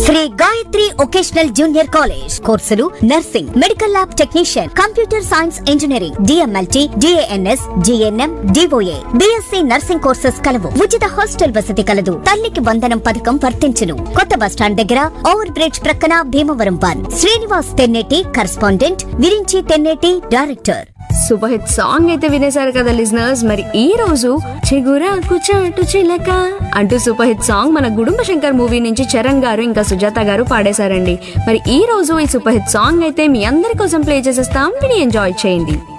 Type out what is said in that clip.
Shri Gayatri vocational junior college కోర్సులు nursing medical lab technician computer science engineering DMLT DNS GNM DOA BSc nursing courses కలవు ఉచిత hostel వసతి కలదు తల్లికి వందనం పథకం వర్తించును కొత్త బస్టాండ్ దగ్గర ఓవర్ బ్రిడ్జ్ ప్రక్కన Bhimavaram one Srinivas Tenneti correspondent Virinchi Tenneti director super hit song అయితే వినేశారు కదా లిజనర్స్ మరి ఈ రోజు చిగురాకు చాటు చిలక అంటూ సూపర్ హిట్ సాంగ్ మన గుడుంబ శంకర్ మూవీ నుంచి చరణ్ గారు ఇంకా సుజాత గారు పాడేశారండి మరి ఈ రోజు ఈ సూపర్ హిట్ సాంగ్ అయితే మీ అందరి కోసం ప్లే చేసేస్తాం విని ఎంజాయ్ చేయండి